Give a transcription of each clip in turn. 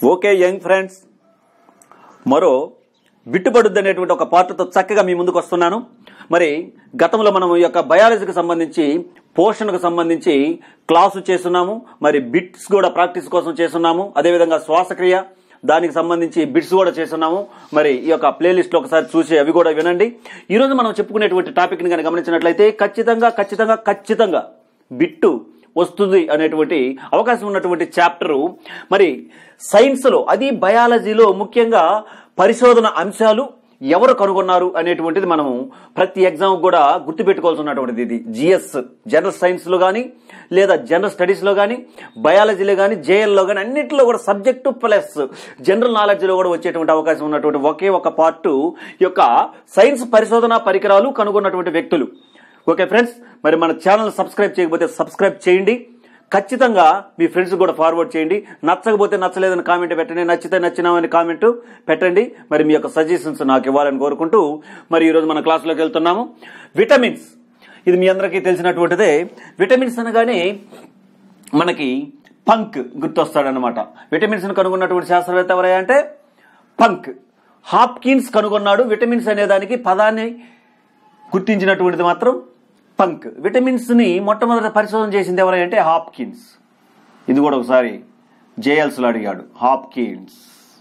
okay young friends మరో బిట్టుబడుద్ది అనేటువంటి ఒక పాటతో చక్కగా మీ ముందుకు వస్తున్నాను మరి గతంలో మనం ఈ యొక్క బయాలజీకి సంబంధించి పోషణకు సంబంధించి క్లాసు చేస్తున్నాము మరి బిట్స్ కూడా ప్రాక్టీస్ కోసం చేస్తున్నాము అదేవిధంగా శ్వాసక్రియ దానికి సంబంధించి బిట్స్ కూడా చేస్తున్నాము మరి ఈ యొక్క ప్లేలిస్ట్ ఒకసారి చూసి అవి కూడా వినండి ఈ రోజు మనం చెప్పుకునేటువంటి టాపిక్ ని కనుక గమనించినట్లయితే ఖచ్చితంగా ఖచ్చితంగా ఖచ్చితంగా బిట్టు వస్తుంది అనేటువంటి అవకాశం ఉన్నటువంటి చాప్టరు మరి సైన్స్ లో అది బయాలజీలో ముఖ్యంగా పరిశోధన అంశాలు ఎవరు కనుగొన్నారు అనేటువంటిది మనము ప్రతి ఎగ్జామ్ కూడా గుర్తుపెట్టుకోవాల్సినటువంటిది ఇది జిఎస్ జనరల్ సైన్స్ లో కానీ లేదా జనరల్ స్టడీస్ లో కానీ బయాలజీలో కానీ జేఎల్లో కానీ అన్నింటిలో కూడా సబ్జెక్టు ప్లస్ జనరల్ నాలెడ్జ్ లో కూడా వచ్చేటువంటి అవకాశం ఉన్నటువంటి ఒకే ఒక పార్ట్ యొక్క సైన్స్ పరిశోధన పరికరాలు కనుగొన్నటువంటి వ్యక్తులు ఓకే ఫ్రెండ్స్ మరి మన ఛానల్ సబ్స్క్రైబ్ చేయకపోతే సబ్స్క్రైబ్ చేయండి ఖచ్చితంగా మీ ఫ్రెండ్స్ కూడా ఫార్వర్డ్ చేయండి నచ్చకపోతే నచ్చలేదని కామెంట్ పెట్టండి నచ్చితే నచ్చినామని కామెంట్ పెట్టండి మరి మీ యొక్క సజెషన్స్ నాకు ఇవ్వాలని కోరుకుంటూ మరి ఈరోజు మన క్లాస్లోకి వెళ్తున్నాము విటమిన్స్ ఇది మీ అందరికీ తెలిసినటువంటిదే విటమిన్స్ అనగానే మనకి పంక్ గుర్తొస్తాడనమాట విటమిన్స్ కనుగొన్నటువంటి శాస్త్రవేత్త ఎవరయ్యా అంటే పంక్ హాప్కిన్స్ కనుగొన్నాడు విటమిన్స్ అనే దానికి పదాన్ని గుర్తించినటువంటిది మాత్రం పంక్ విటమిన్స్ ని మొట్టమొదట పరిశోధన చేసింది ఎవరంటే హాప్కిన్స్ ఇది కూడా ఒకసారి జేఎల్స్ లో అడిగాడు హాప్కిన్స్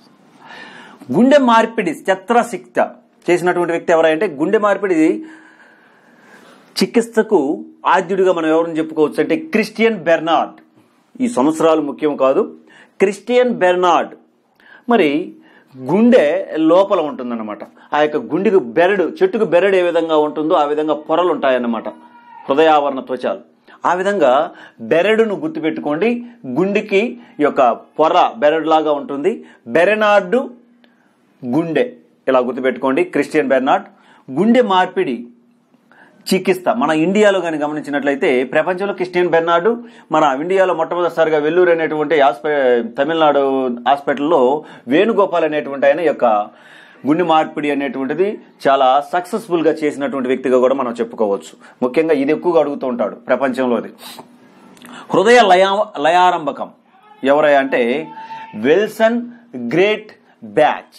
గుండె మార్పిడి శస్త్రశిక్త చేసినటువంటి వ్యక్తి ఎవరంటే గుండె మార్పిడి చికిత్సకు ఆద్యుడిగా మనం ఎవరిని చెప్పుకోవచ్చు అంటే క్రిస్టియన్ బెర్నార్డ్ ఈ సంవత్సరాలు ముఖ్యం కాదు క్రిస్టియన్ బెర్నార్డ్ మరి గుండె లోపల ఉంటుందన్నమాట ఆ యొక్క గుండెకు బెరడు చెట్టుకు బెరడు ఏ విధంగా ఉంటుందో ఆ విధంగా పొరలు ఉంటాయన్నమాట హృదయావరణ త్వచాలు ఆ విధంగా బెరడును గుర్తుపెట్టుకోండి గుండెకి ఈ యొక్క పొర బెరడులాగా ఉంటుంది బెరెనార్డు గుండె ఇలా గుర్తుపెట్టుకోండి క్రిస్టియన్ బెర్నార్డ్ గుండె మార్పిడి చికిత్స మన ఇండియాలో కానీ గమనించినట్లయితే ప్రపంచంలో క్రిస్టియన్ బెర్నార్డు మన ఇండియాలో మొట్టమొదటిసారిగా వెల్లూరు అనేటువంటి హాస్పి తమిళనాడు హాస్పిటల్లో వేణుగోపాల్ అనేటువంటి ఆయన యొక్క గుండె మార్పిడి అనేటువంటిది చాలా సక్సెస్ఫుల్ గా చేసినటువంటి వ్యక్తిగా కూడా మనం చెప్పుకోవచ్చు ముఖ్యంగా ఇది ఎక్కువగా అడుగుతూ ఉంటాడు ప్రపంచంలోది హృదయ లయా లయారంభకం ఎవరై అంటే విల్సన్ గ్రేట్ బ్యాచ్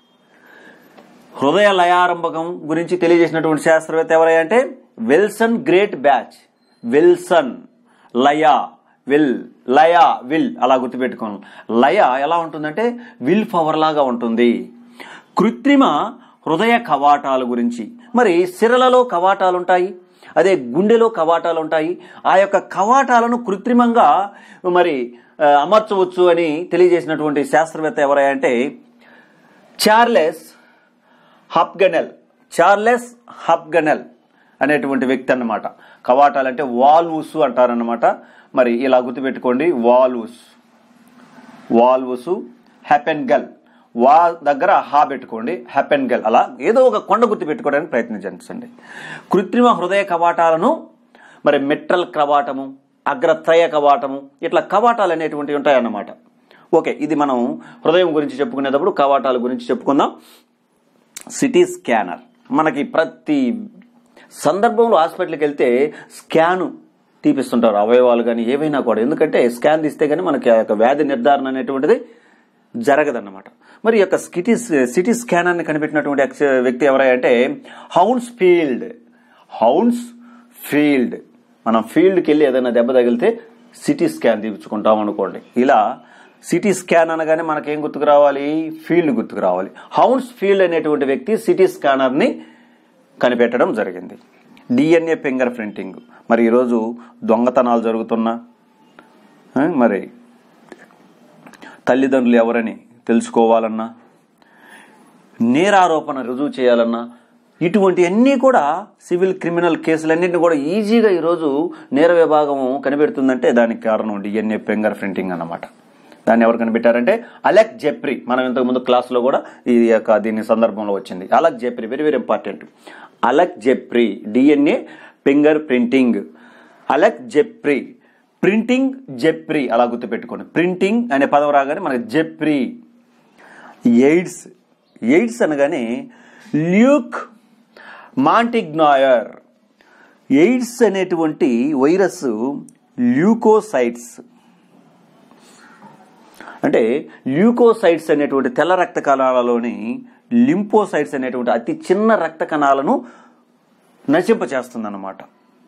హృదయ లయారంభకం గురించి తెలియజేసినటువంటి శాస్త్రవేత్త ఎవరై అంటే విల్సన్ గ్రేట్ బ్యాచ్ విల్సన్ లయా విల్ లయ విల్ అలా గుర్తుపెట్టుకోండి లయ ఎలా ఉంటుందంటే విల్ పవర్ లాగా ఉంటుంది కృత్రిమ హృదయ కవాటాల గురించి మరి సిరలలో కవాటాలు ఉంటాయి అదే గుండెలో కవాటాలు ఉంటాయి ఆ యొక్క కవాటాలను కృత్రిమంగా మరి ఆ, అమర్చవచ్చు అని తెలియజేసినటువంటి శాస్త్రవేత్త ఎవరై అంటే చార్లెస్ హప్గనెల్ చార్లెస్ హప్గనెల్ అనేటువంటి వ్యక్తి అన్నమాట కవాటాలు అంటే వాల్వుస్ అంటారన్నమాట మరి ఇలా గుర్తుపెట్టుకోండి వాల్వుస్ వాల్వుస్ హెపెన్గల్ వా దగ్గర హా పెట్టుకోండి హెపెన్గల్ అలా ఏదో ఒక కొండ గుర్తు పెట్టుకోవడానికి ప్రయత్నించండి కృత్రిమ హృదయ కవాటాలను మరి మెట్రల్ కవాటము అగ్రత్రయ కవాటము ఇట్లా కవాటాలు అనేటువంటివి ఉంటాయన్నమాట ఓకే ఇది మనం హృదయం గురించి చెప్పుకునేటప్పుడు కవాటాల గురించి చెప్పుకుందాం సిటీ స్కానర్ మనకి ప్రతి సందర్భంలో హాస్పిటల్కి వెళ్తే స్కాను తీపిస్తుంటారు అవయవాలు కానీ ఏవైనా కూడా ఎందుకంటే స్కాన్ తీస్తే కానీ మనకి ఆ యొక్క వ్యాధి నిర్ధారణ అనేటువంటిది జరగదన్నమాట మరి ఈ యొక్క సిటీ సిటీ స్కానర్ని కనిపెట్టినటువంటి ఎక్స్- వ్యక్తి ఎవరై అంటే హౌన్స్ ఫీల్డ్ హౌన్స్ ఫీల్డ్ మనం ఫీల్డ్కి వెళ్ళి ఏదైనా దెబ్బ తగిలితే సిటీ స్కాన్ తీపించుకుంటాం అనుకోండి ఇలా సిటీ స్కాన్ అనగానే మనకేం గుర్తుకు రావాలి ఫీల్డ్ గుర్తుకు రావాలి హౌన్స్ ఫీల్డ్ అనేటువంటి వ్యక్తి సిటీ స్కానర్ని కనిపెట్టడం జరిగింది డిఎన్ఏ ఫింగర్ ప్రింటింగ్ మరి ఈరోజు దొంగతనాలు జరుగుతున్నా ఆ, మరి తల్లిదండ్రులు ఎవరని తెలుసుకోవాలన్నా నేరారోపణ రుజువు చేయాలన్నా ఇటువంటి అన్నీ కూడా సివిల్ క్రిమినల్ కేసులన్నింటినీ కూడా ఈజీగా ఈరోజు నేర విభాగం కనిపెడుతుందంటే దానికి కారణం డిఎన్ఏ ఫింగర్ ప్రింటింగ్ అన్నమాట దాన్ని ఎవరు కనిపెట్టారంటే అలెక్ జెప్రీ మనం ఇంతకు ముందు క్లాస్లో కూడా ఈ యొక్క దీని సందర్భంలో వచ్చింది Alec Jeffrey very very important Alec Jeffrey DNA fingerprinting Alec Jeffrey printing Jeffrey అలా గుర్తుపెట్టుకోండి ప్రింటింగ్ అనే పదం రాగానే మనకి జెప్రీ ఎయిడ్స్ ఎయిడ్స్ అనగానే ల్యూక్ మాంటిగ్నాయర్ ఎయిడ్స్ అనేటువంటి వైరస్ ల్యూకోసైట్స్ అంటే ల్యూకోసైడ్స్ అనేటువంటి తెల్ల రక్త కణాలలోని లింపోసైడ్స్ అనేటువంటి అతి చిన్న రక్త కణాలను నశింపచేస్తుంది అన్నమాట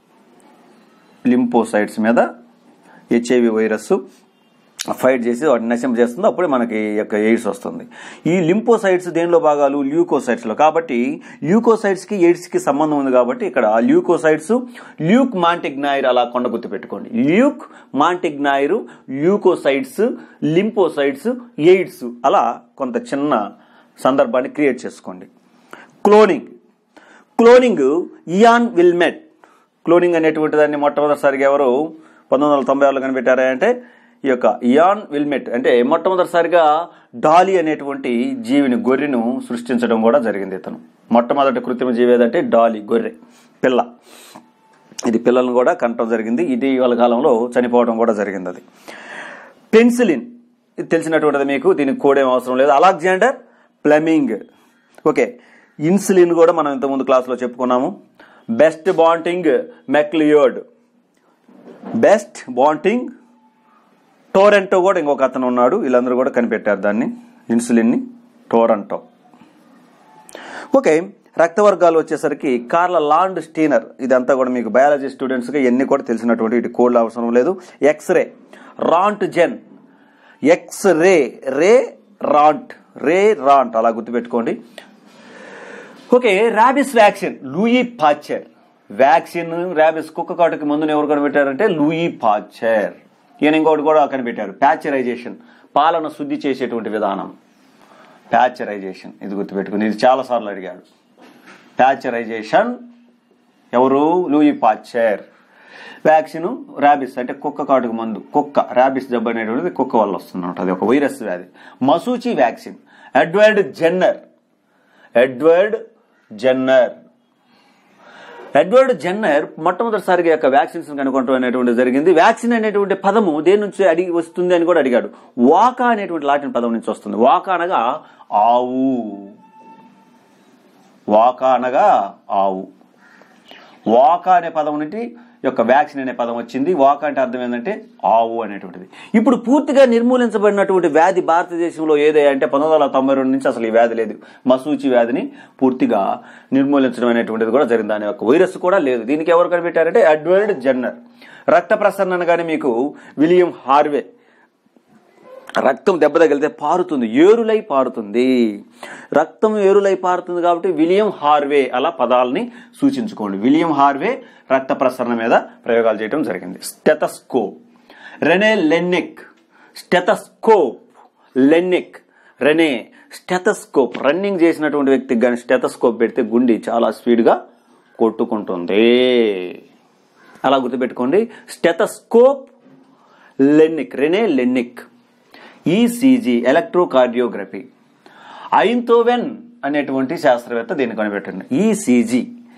లింపోసైడ్స్ మీద హెచ్ఐవి వైరస్ ఫైట్ చేసి వాటిని నశింప చేస్తుంది అప్పుడే మనకి ఈ యొక్క ఎయిడ్స్ వస్తుంది ఈ లింపోసైడ్స్ దేనిలో భాగాలు ల్యూకోసైడ్స్లో కాబట్టి ల్యూకోసైడ్స్కి ఎయిడ్స్కి సంబంధం ఉంది కాబట్టి ఇక్కడ ల్యూకోసైడ్స్ ల్యూక్ మాంటిగ్నాయిర్ అలా కొండ గుర్తు పెట్టుకోండి Luc Montagnier leucocytes lymphocytes AIDS అలా కొంత చిన్న సందర్భాన్ని క్రియేట్ చేసుకోండి cloning cloning Ian Wilmut cloning అనేటువంటి దాన్ని మొట్టమొదటిసారిగా ఎవరు పంతొమ్మిది వందల తొంభై ఆరులో కనిపెట్టారా అంటే ఈ యొక్క ఇయాన్ విల్మెట్ అంటే మొట్టమొదటిసారిగా డాలీ అనేటువంటి జీవిని గొర్రెను సృష్టించడం కూడా జరిగింది ఇతను మొట్టమొదటి కృత్రిమ జీవి ఏదంటే డాలీ గొర్రె పిల్ల ఇది పిల్లలను కూడా కనటం జరిగింది ఇటీవల కాలంలో చనిపోవడం కూడా జరిగింది అది పెన్సిలిన్ ఇది తెలిసినటువంటిది మీకు దీనికి కోడేం అవసరం లేదు అలెగ్జాండర్ ప్లమింగ్ ఓకే ఇన్సులిన్ కూడా మనం ఇంతకుముందు క్లాస్లో చెప్పుకున్నాము Best Banting Macleod Best Banting Toronto కూడా ఇంకొక అతను ఉన్నాడు వీళ్ళందరూ కూడా కనిపెట్టారు దాన్ని ఇన్సులిన్ని టోరంటో ఓకే రక్త వర్గాలు వచ్చేసరికి కార్ల లాండ్ స్టీనర్ ఇదంతా కూడా మీకు బయాలజీ స్టూడెంట్స్గా ఇవన్నీ కూడా తెలిసినటువంటి ఇటు కోడ్లు అవసరం లేదు ఎక్స్రే రాంట్ జెన్ ఎక్స్ రే రే రాంట్ రే రాంట్ అలా గుర్తుపెట్టుకోండి okay rabies vaccine Louis Pasteur vaccine rabies కుక్క కాటుకి మందుని ఎవరు కనిపెట్టారంటే లూయి పాచర్ ఈయన ఇంకోటి కూడా కనిపెట్టారు ప్యాచరైజేషన్ పాలన శుద్ధి చేసేటువంటి విధానం ప్యాచరైజేషన్ ఇది గుర్తుపెట్టుకుని ఇది చాలా సార్లు అడిగాడు ప్యాచరైజేషన్ ఎవరు లూయి పాచర్ వ్యాక్సిన్ ర్యాబిస్ అంటే కుక్క కాటుకు మందు కుక్క ర్యాబిస్ జబ్బు అనేటువంటిది కుక్క వల్ల వస్తుందన్నమాట అది ఒక వైరస్ వ్యాధి మసూచి vaccine Edward Jenner Edward Jenner Edward Jenner మొట్టమొదటిసారిగా యొక్క వ్యాక్సిన్స్ కనుగొనడం అనేటువంటి జరిగింది వ్యాక్సిన్ అనేటువంటి పదము దేని నుంచి అడిగి వస్తుంది అని కూడా అడిగాడు వాకా అనేటువంటి లాటిన్ పదం నుంచి వస్తుంది వాకా అనగా ఆవు వాకా అనగా ఆవు వాకా అనే పదం నుండి యొక్క వ్యాక్సిన్ అనే పదం వచ్చింది వాకా అంటే అర్థం ఏంటంటే ఆవు అనేటువంటిది ఇప్పుడు పూర్తిగా నిర్మూలించబడినటువంటి వ్యాధి భారతదేశంలో ఏదే అంటే పంతొమ్మిది వందల తొంభై రెండు నుంచి అసలు ఈ వ్యాధి లేదు మసూచి వ్యాధిని పూర్తిగా నిర్మూలించడం అనేటువంటిది కూడా జరిగింది దాని యొక్క వైరస్ కూడా లేదు దీనికి ఎవరు కనిపెట్టారంటే అడ్వర్డ్ జన్నర్ రక్త ప్రసరణ అనగానే మీకు విలియం హార్వే రక్తం దెబ్బ తగిలితే పారుతుంది ఏరులై పారుతుంది రక్తం ఏరులై పారుతుంది కాబట్టి విలియం హార్వే అలా పదాలని సూచించుకోండి విలియం హార్వే రక్త ప్రసరణ మీద ప్రయోగాలు చేయడం జరిగింది stethoscope René Laennec stethoscope Laennec René stethoscope running చేసినటువంటి వ్యక్తికి కానీ స్టెతస్కోప్ పెడితే గుండె చాలా స్పీడ్గా కొట్టుకుంటుంది అలా గుర్తుపెట్టుకోండి స్టెతస్కోప్ లెన్నిక్ రెనే లెన్నిక్ ఈసీజీ ఎలక్ట్రోకార్డియోగ్రఫీ ఐంతోవెన్ అనేటువంటి శాస్త్రవేత్త దీన్ని కనిపెట్టండి ఈసీజీ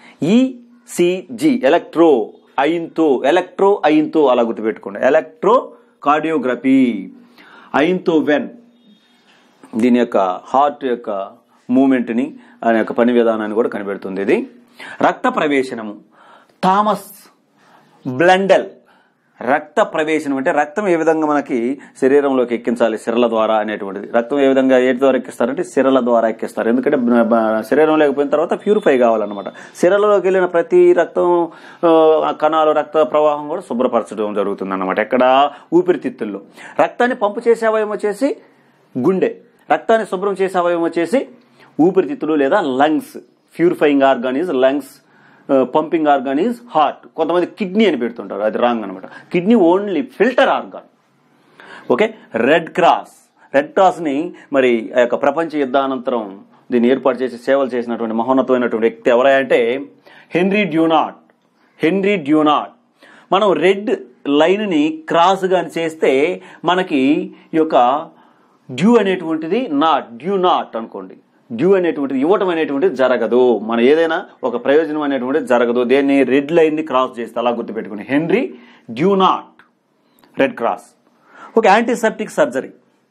ఈసీజీ ఎలక్ట్రో ఐంతో ఎలక్ట్రో ఐంతో అలా గుర్తుపెట్టుకోండి ఎలక్ట్రో కార్డియోగ్రఫీ ఐంతోవెన్ దీని యొక్క హార్ట్ యొక్క మూమెంట్ని దాని యొక్క పని విధానాన్ని కూడా కనిపెడుతుంది ఇది రక్త ప్రవేశనము థామస్ బ్లండెల్ రక్త ప్రవేశనం అంటే రక్తం ఏ విధంగా మనకి శరీరంలోకి ఎక్కించాలి సిరల ద్వారా అనేటువంటిది రక్తం ఏ విధంగా ఏటి ద్వారా ఎక్కిస్తారంటే సిరల ద్వారా ఎక్కిస్తారు ఎందుకంటే బ- బ- శరీరం లేకపోయిన తర్వాత ప్యూరిఫై కావాలన్నమాట సిరలలోకి వెళ్ళిన ప్రతి రక్తం ఆ, కణాలు రక్త ప్రవాహం కూడా శుభ్రపరచడం జరుగుతుంది అన్నమాట ఎక్కడ ఊపిరితిత్తుల్లో రక్తాన్ని పంపు చేసే అవయవం వచ్చేసి గుండె రక్తాన్ని శుభ్రం చేసే అవయవం వచ్చేసి ఊపిరితిత్తులు లేదా lungs purifying organ is lungs pumping organ is heart కొంతమంది కిడ్నీ అని పెడుతుంటారు అది రాంగ్ అనమాట kidney only filter organ okay red cross red క్రాస్ని మరి ఆ యొక్క ప్రపంచ యుద్ధానంతరం దీన్ని ఏర్పాటు చేసి సేవలు చేసినటువంటి మహోన్నతమైనటువంటి వ్యక్తి ఎవరంటే హెన్రీ డ్యూనాట్ హెన్రీ డ్యూనాట్ మనం రెడ్ లైన్ని క్రాస్ గాని చేస్తే మనకి ఈ యొక్క డ్యూ అనేటువంటిది నాట్ డ్యూ నాట్ అనుకోండి డ్యూ అనేటువంటిది ఇవ్వటం అనేటువంటిది జరగదు మన ఏదైనా ఒక ప్రయోజనం అనేటువంటిది జరగదు దేన్ని రెడ్ లైన్ ని క్రాస్ చేస్తే అలా గుర్తుపెట్టుకుని Henry Dunant red cross ఒక antiseptic surgery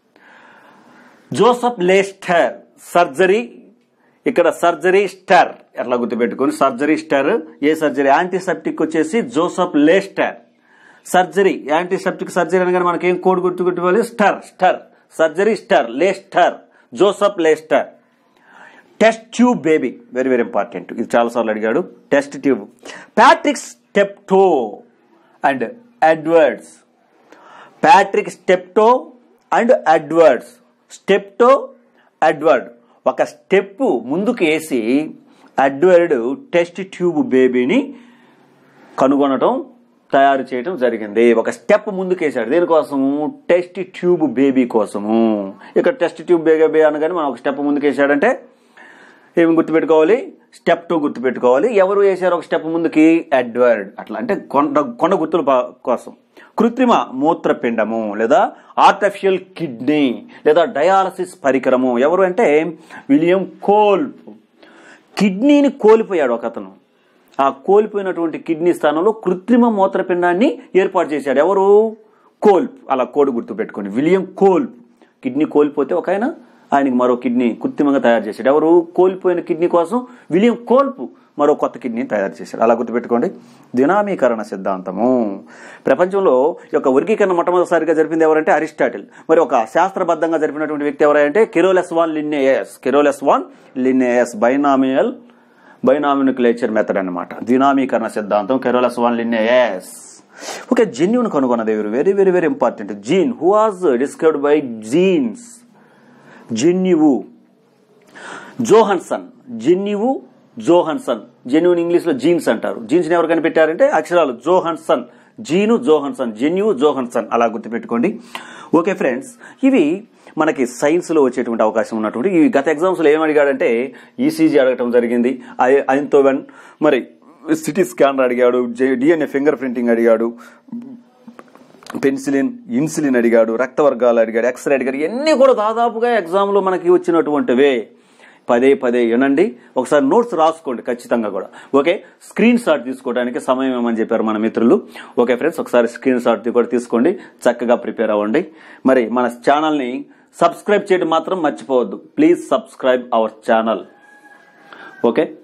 Joseph Lister surgery ఇక్కడ సర్జరీ స్టర్ ఎట్లా గుర్తుపెట్టుకొని సర్జరీ స్టర్ ఏ సర్జరీ యాంటీసెప్టిక్ వచ్చేసి Joseph Lister surgery antiseptic surgery అనగానే మనకి ఏం కోడ్ గుర్తు గుర్తుకోవాలి స్టర్ స్టర్ సర్జరీ స్టర్ Lister Joseph Lister test tube baby very very important ఇది చాలాసార్లు అడిగాడు test tube Patrick Steptoe and Edwards Patrick Steptoe and Edwards Steptoe Edward ఒక స్టెప్ ముందుకు వేసి అడ్వర్డ్ టెస్ట్ ట్యూబ్ బేబీని కనుగొనటం తయారు చేయటం జరిగింది ఒక స్టెప్ ముందుకేసాడు దేనికోసము టెస్ట్ ట్యూబ్ బేబీ కోసము ఇక్కడ టెస్ట్ ట్యూబ్ బేబీ అనగానే మనం ఒక స్టెప్ ముందుకేసాడంటే ఏమి గుర్తుపెట్టుకోవాలి స్టెప్ టూ గుర్తుపెట్టుకోవాలి ఎవరు వేశారు ఒక స్టెప్ ముందుకి అడ్వర్డ్ అట్లా అంటే కొండ కొండ గుర్తుల పా- కోసం కృత్రిమ మూత్రపిండము లేదా ఆర్టిఫిషియల్ కిడ్నీ లేదా డయాలసిస్ పరికరము ఎవరు అంటే విలియం కోల్ప్ కిడ్నీని కోల్పోయాడు ఒక అతను ఆ కోల్పోయినటువంటి కిడ్నీ స్థానంలో కృత్రిమ మూత్రపిండాన్ని ఏర్పాటు చేశాడు ఎవరు కోల్ప్ అలా కోడి గుర్తు పెట్టుకోండి విలియం కోల్ప్ కిడ్నీ కోల్పోతే ఒక ఆయన ఆయనకి మరో కిడ్నీ కృత్రిమంగా తయారు చేశాడు ఎవరు కోల్పోయిన కిడ్నీ కోసం విలియం కోల్ప్ మరో కొత్త కిడ్నీ తయారు చేశాడు అలా గుర్తుపెట్టుకోండి దినామీకరణ సిద్ధాంతము ప్రపంచంలో ఈ యొక్క వర్గీకరణ మొట్టమొదటిసారిగా జరిపింది ఎవరంటే అరిస్టాటిల్ మరి ఒక శాస్త్రబద్ధంగా జరిపినటువంటి వ్యక్తి ఎవరంటే Carolus von Linnaeus Carolus von Linnaeus binomial binomial nomenclature method అన్నమాట దినామీకరణ సిద్ధాంతం కెరోలస్ వాన్ లిన్నేయస్ ఓకే జెన్యున్ కనుగొన్నది ఎవరు very very very important gene who was discovered by genes జెన్యువు జోహన్సన్ జెన్యువు జోహన్సన్ జెన్యున్ ఇంగ్లీష్ లో జీన్స్ అంటారు జీన్స్ ఎవరు కనిపెట్టారంటే అక్షరాలు జోహన్సన్ జీను జోహన్సన్ జెన్యు జోహన్సన్ అలా గుర్తుపెట్టుకోండి ఓకే ఫ్రెండ్స్ ఇవి మనకి సైన్స్ లో వచ్చేటువంటి అవకాశం ఉన్నటువంటి ఈ గత ఎగ్జామ్స్ లో ఏం అడిగాడంటే ఈసీజీ అడగటం జరిగింది ఐన్తోవెన్ మరి సిటీ స్కానర్ అడిగాడు డిఎన్ఏ ఫింగర్ ప్రింటింగ్ అడిగాడు పెన్సిలిన్ ఇన్సులిన్ అడిగాడు రక్తవర్గాలు అడిగాడు ఎక్స్రే అడిగాడు ఇవన్నీ కూడా దాదాపుగా ఎగ్జామ్లో మనకి వచ్చినటువంటివే పదే పదే వినండి ఒకసారి నోట్స్ రాసుకోండి ఖచ్చితంగా కూడా ఓకే స్క్రీన్ షాట్ తీసుకోవడానికి సమయం ఏమని చెప్పారు మన మిత్రులు ఓకే ఫ్రెండ్స్ ఒకసారి స్క్రీన్ షాట్ కూడా తీసుకోండి చక్కగా ప్రిపేర్ అవ్వండి మరి మన ఛానల్ని సబ్స్క్రైబ్ చేయడం మాత్రం మర్చిపోవద్దు please subscribe our channel okay